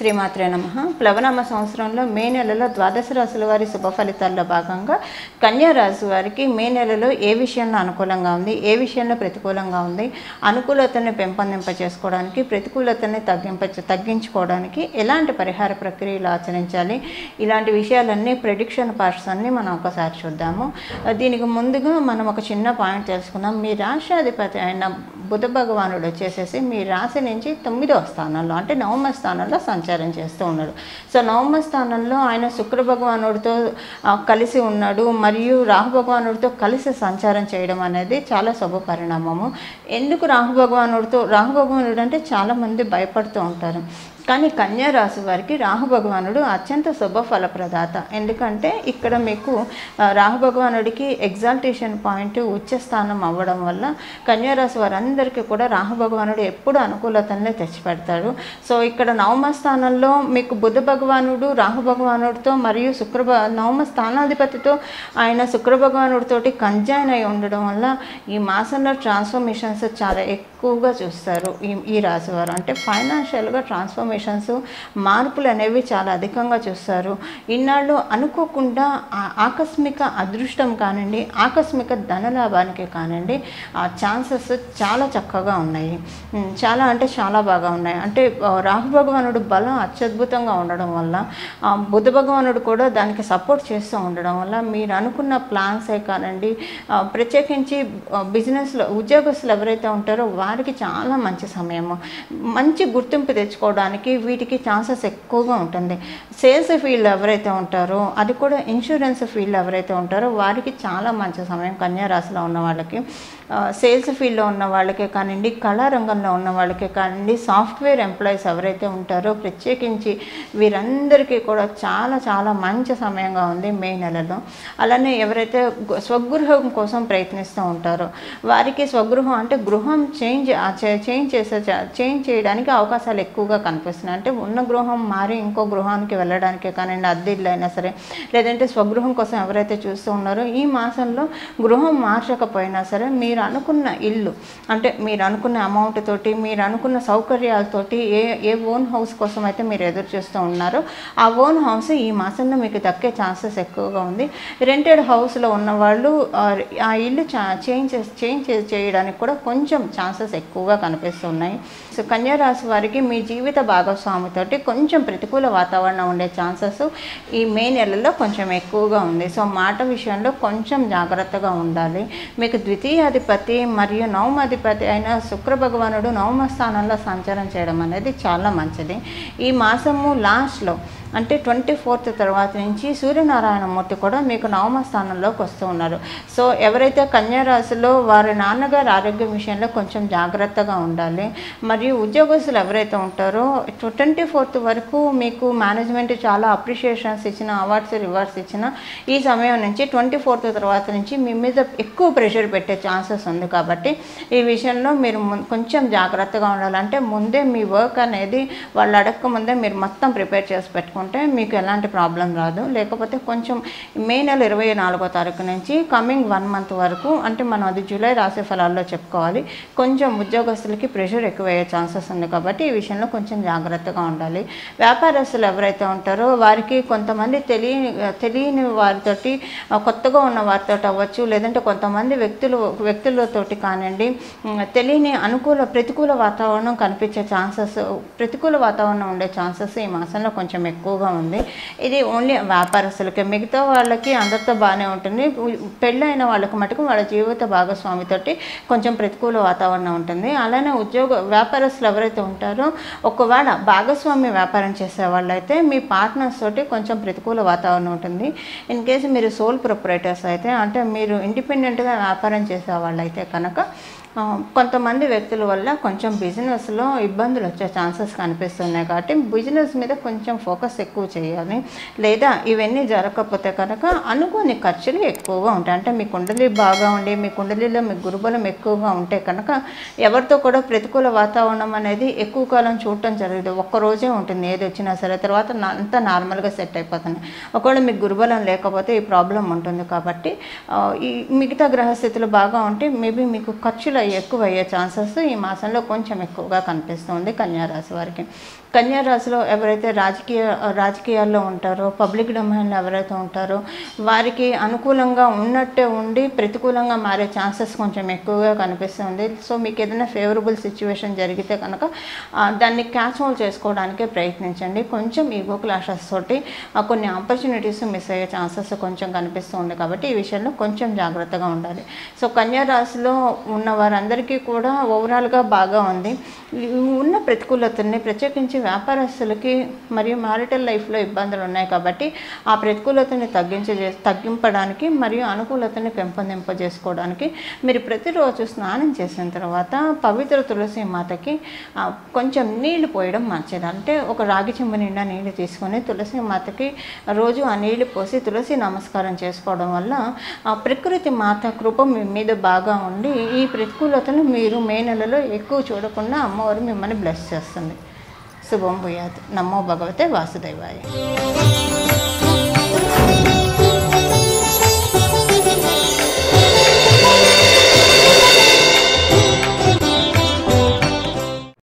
శ్రీమాత్రే నమ ప్లవనామ సంవత్సరంలో మే నెలలో ద్వాదశ రాశుల వారి శుభ ఫలితాల్లో భాగంగా కన్యా రాశి వారికి మే నెలలో ఏ విషయంలో అనుకూలంగా ఉంది ఏ విషయంలో ప్రతికూలంగా ఉంది అనుకూలతని పెంపొందింప చేసుకోవడానికి ప్రతికూలతని తగ్గింప తగ్గించుకోవడానికి ఎలాంటి పరిహార ప్రక్రియలు ఆచరించాలి ఇలాంటి విషయాలన్నీ ప్రెడిక్షన్ పార్ట్స్ అన్ని మనం ఒకసారి చూద్దాము దీనికి ముందుగా మనం ఒక చిన్న పాయింట్ తెలుసుకుందాం మీ రాష్ట్రాధిపతి అయిన బుధ భగవానుడు వచ్చేసేసి మీ రాశి నుంచి తొమ్మిదవ స్థానంలో అంటే నవమ స్థానంలో సంచారం చేస్తూ ఉన్నాడు సో నవమ స్థానంలో ఆయన శుక్ర భగవానుడితో ఆ, కలిసి ఉన్నాడు మరియు రాహు భగవానుడితో కలిసి సంచారం చేయడం అనేది చాలా శుభ పరిణామము ఎందుకు రాహు భగవానుడితో రాహు భగవానుడు అంటే చాలామంది భయపడుతూ ఉంటారు కానీ కన్యా రాశి వారికి రాహు భగవానుడు అత్యంత శుభ ఫలప్రదాత ఎందుకంటే ఇక్కడ మీకు ఆ, రాహు భగవానుడికి ఎగ్జాల్టేషన్ పాయింట్ ఉచ్చ స్థానం అవ్వడం వల్ల కన్యా రాశి వారందరికీ కూడా రాహు భగవానుడు ఎప్పుడు అనుకూలతనే తెచ్చిపెడతాడు సో ఇక్కడ నవమ స్థానంలో మీకు బుధ భగవానుడు రాహు భగవానుడితో మరియు శుక్ర భ- నవమ స్థానాధిపతితో ఆయన శుక్ర భగవానుడితోటి కంజైన్ అయి ఉండడం వల్ల ఈ మాసంలో ట్రాన్స్ఫర్మేషన్స్ చాలా ఎక్కువగా చూస్తారు ఈ ఈ రాశి వారు అంటే ఫైనాన్షియల్గా ట్రాన్స్ఫర్మేషన్స్ మార్పులు అనేవి చాలా అధికంగా చూస్తారు ఇన్నాళ్ళు అనుకోకుండా ఆ ఆకస్మిక అదృష్టం కానివ్వండి ఆకస్మిక ధనలాభానికి కానివ్వండి ఆ ఛాన్సెస్ చాలా చక్కగా ఉన్నాయి ఉమ్, చాలా అంటే చాలా బాగా ఉన్నాయి అంటే ఆ, రాహు భగవానుడు బలం అత్యద్భుతంగా ఉండడం వల్ల ఆ, బుధ భగవానుడు కూడా దానికి సపోర్ట్ చేస్తూ ఉండడం వల్ల మీరు అనుకున్న ప్లాన్సే కానివ్వండి ఆ, ప్రత్యేకించి ఆ, బిజినెస్లో ఉద్యోగస్తులు ఎవరైతే ఉంటారో వారికి చాలా మంచి సమయము మంచి గుర్తింపు తెచ్చుకోవడానికి వీటికి ఛాన్సెస్ ఎక్కువగా ఉంటుంది సేల్స్ ఫీల్డ్ ఎవరైతే ఉంటారో అది కూడా ఇన్సూరెన్స్ ఫీల్డ్ ఎవరైతే ఉంటారో వారికి చాలా మంచి సమయం కన్యా రాశిలో ఉన్న వాళ్ళకి సేల్స్ ఫీల్డ్లో ఉన్న వాళ్ళకే కానివ్వండి కళా రంగంలో ఉన్న వాళ్ళకే కానివ్వండి సాఫ్ట్వేర్ ఎంప్లాయీస్ ఎవరైతే ఉంటారో ప్రత్యేకించి వీరందరికీ కూడా చాలా చాలా మంచి సమయంగా ఉంది మే నెలలో అలానే ఎవరైతే గు- స్వగృహం కోసం ప్రయత్నిస్తూ ఉంటారో వారికి స్వగృహం అంటే గృహం చేంజ్ చేంజ్ చేసే చేంజ్ చేయడానికి అవకాశాలు ఎక్కువగా కనిపిస్తున్నాయి అంటే ఉన్న గృహం మారి ఇంకో గృహానికి వెళ్ళడానికి కానివ్వండి అద్దె ఇల్లు అయినా సరే లేదంటే స్వగృహం కోసం ఎవరైతే చూస్తూ ఉన్నారో ఈ మాసంలో గృహం మార్చకపోయినా సరే మీరు అనుకున్న ఇల్లు అంటే మీరు అనుకున్న అమౌంట్ తోటి మీరు అనుకున్న సౌకర్యాలతోటి ఏ ఏ ఓన్ హౌస్ కోసం అయితే మీరు ఎదురు చూస్తూ ఉన్నారో ఆ ఓన్ హౌస్ ఈ మాసంలో మీకు దక్కే ఛాన్సెస్ ఎక్కువగా ఉంది రెంటెడ్ హౌస్లో ఉన్న వాళ్ళు ఆ, ఆ ఇల్లు చేంజ్ చేంజ్ చేయడానికి కూడా కొంచెం ఛాన్సెస్ ఎక్కువగా కనిపిస్తున్నాయి సో కన్యా రాశి వారికి మీ జీవిత భాగస్వామితోటి కొంచెం ప్రతికూల వాతావరణం ఉండే ఛాన్సెస్ ఈ మే నెలలో కొంచెం ఎక్కువగా ఉంది సో మాట విషయంలో కొంచెం జాగ్రత్తగా ఉండాలి మీకు ద్వితీయాధిపతి మరియు నవమాధిపతి అయిన శుక్ర భగవానుడు నవమ స్థానంలో సంచారం చేయడం అనేది చాలా మంచిది ఈ మాసము లాస్ట్లో అంటే ట్వంటీ ఫోర్త్ తర్వాత నుంచి సూర్యనారాయణమూర్తి కూడా మీకు నవమ స్థానంలోకి వస్తూ ఉన్నారు సో ఎవరైతే కన్యా రాశిలో వారి నాన్నగారి ఆరోగ్యం విషయంలో కొంచెం జాగ్రత్తగా ఉండాలి మరియు ఉద్యోగస్తులు ఎవరైతే ఉంటారో ట్వంటీ ఫోర్త్ వరకు మీకు మేనేజ్మెంట్ చాలా అప్రిషియేషన్స్ ఇచ్చిన అవార్డ్స్ రివార్డ్స్ ఇచ్చిన ఈ సమయం నుంచి ట్వంటీ ఫోర్త్ తర్వాత నుంచి మీ మీద ఎక్కువ ప్రెషర్ పెట్టే ఛాన్సెస్ ఉంది కాబట్టి ఈ విషయంలో మీరు ముం- కొంచెం జాగ్రత్తగా ఉండాలంటే ముందే మీ వర్క్ అనేది వాళ్ళు అడగక ముందే మీరు మొత్తం ప్రిపేర్ చేసి పెట్టుకుంటే మీకు ఎలాంటి ప్రాబ్లం రాదు లేకపోతే కొంచెం మే నెల ఇరవై నాలుగో తారీఖు నుంచి కమింగ్ వన్ మంత్ వరకు అంటే మనం అది జూలై రాశి ఫలాల్లో చెప్పుకోవాలి కొంచెం ఉద్యోగస్తులకి ప్రెషర్ ఎక్కువయ్యే ఛాన్సెస్ ఉంది కాబట్టి ఈ విషయంలో కొంచెం జాగ్రత్తగా ఉండాలి వ్యాపారస్తులు ఎవరైతే ఉంటారో వారికి కొంతమంది తెలియని తెలియని వారితోటి ఆ, కొత్తగా ఉన్న వారితో అవ్వచ్చు లేదంటే కొంతమంది వ్యక్తులు వ్యక్తులతోటి కానివ్వండి ఉమ్, తెలియని అనుకూల ప్రతికూల వాతావరణం కనిపించే ఛాన్సెస్ ప్రతికూల వాతావరణం ఉండే ఛాన్సెస్ ఈ మాసంలో కొంచెం ఎక్కువగా ఉంది ఇది ఓన్లీ వ్యాపారస్తులకి మిగతా వాళ్ళకి అందరితో బాగానే ఉంటుంది ఉ- పెళ్ళైన వాళ్ళకి మటుకు వాళ్ళ జీవిత భాగస్వామితోటి కొంచెం ప్రతికూల వాతావరణం ఉంటుంది అలానే ఉద్యోగ వ్యాపారస్తులు ఎవరైతే ఉంటారో ఒకవేళ భాగస్వామి వ్యాపారం చేసే వాళ్ళైతే మీ పార్ట్నర్స్ తోటి కొంచెం ప్రతికూల వాతావరణం ఉంటుంది ఇన్ కేసు మీరు సోల్ ప్రొపరేటర్స్ అయితే అంటే మీరు ఇండిపెండెంట్గా వ్యాపారం చేసే వాళ్ళైతే కనుక ఆ, కొంతమంది వ్యక్తుల వల్ల కొంచెం బిజినెస్లో ఇబ్బందులు వచ్చే ఛాన్సెస్ కనిపిస్తున్నాయి కాబట్టి బిజినెస్ మీద కొంచెం ఫోకస్ ఎక్కువ చేయాలి లేదా ఇవన్నీ జరగకపోతే కనుక అనుకోని ఖర్చులు ఎక్కువగా ఉంటాయి అంటే మీ కుండలి బాగా ఉండి మీ కుండలిలో మీ గురుబలం ఎక్కువగా ఉంటే కనుక ఎవరితో కూడా ప్రతికూల వాతావరణం అనేది ఎక్కువ కాలం చూడటం జరగదు ఒక్క రోజే ఉంటుంది ఏది వచ్చినా సరే తర్వాత నా- అంతా నార్మల్గా సెట్ అయిపోతుంది ఒకవేళ మీకు గురుబలం లేకపోతే ఈ ప్రాబ్లం ఉంటుంది కాబట్టి ఆ, ఈ మిగతా గ్రహస్థితులు బాగా ఉంటే మేబీ మీకు ఖర్చులు ఎక్కువ అయ్యే ఛాన్సెస్ ఈ మాసంలో కొంచెం ఎక్కువగా కనిపిస్తుంది కన్యారాశి వారికి కన్యారాశిలో ఎవరైతే రాజకీయ రాజకీయాల్లో ఉంటారో పబ్లిక్ డొమైన్లో ఎవరైతే ఉంటారో వారికి అనుకూలంగా ఉన్నట్టే ఉండి ప్రతికూలంగా మారే ఛాన్సెస్ కొంచెం ఎక్కువగా కనిపిస్తుంది సో మీకు ఏదైనా ఫేవరబుల్ సిచ్యువేషన్ జరిగితే కనుక ఆ, దాన్ని క్యాచ్ హోల్ చేసుకోవడానికే ప్రయత్నించండి కొంచెం ఈగో క్లాషెస్ తోటి ఆ, కొన్ని ఆపర్చునిటీస్ మిస్ అయ్యే ఛాన్సెస్ కొంచెం కనిపిస్తుంది కాబట్టి ఈ విషయంలో కొంచెం జాగ్రత్తగా ఉండాలి సో కన్యా రాశిలో ఉన్న వారందరికీ కూడా ఓవరాల్గా బాగా ఉంది ఈ ఉన్న ప్రతికూలతల్ని ప్రత్యేకించి వ్యాపారస్తులకి మరియు మ్యారిటల్ లైఫ్లో ఇబ్బందులు ఉన్నాయి కాబట్టి ఆ ప్రతికూలతని తగ్గించే తగ్గింపడానికి మరియు అనుకూలతని పెంపొందింపజేసుకోవడానికి మీరు ప్రతిరోజు స్నానం చేసిన తర్వాత పవిత్ర తులసి మాతకి ఆ, కొంచెం నీళ్లు పోయడం మంచిది అంటే ఒక రాగి చెంబు నిండా నీళ్లు తీసుకొని తులసి మాతకి రోజు ఆ నీళ్లు పోసి తులసి నమస్కారం చేసుకోవడం వల్ల ఆ ప్రకృతి మాత కృప మీ మీద బాగా ఉండి ఈ ప్రతికూలతను మీరు మే నెలలో ఎక్కువ చూడకుండా అమ్మవారు మిమ్మల్ని బ్లెస్ చేస్తుంది శుభం భూయాత్ నమో భగవతే వాసుదేవాయ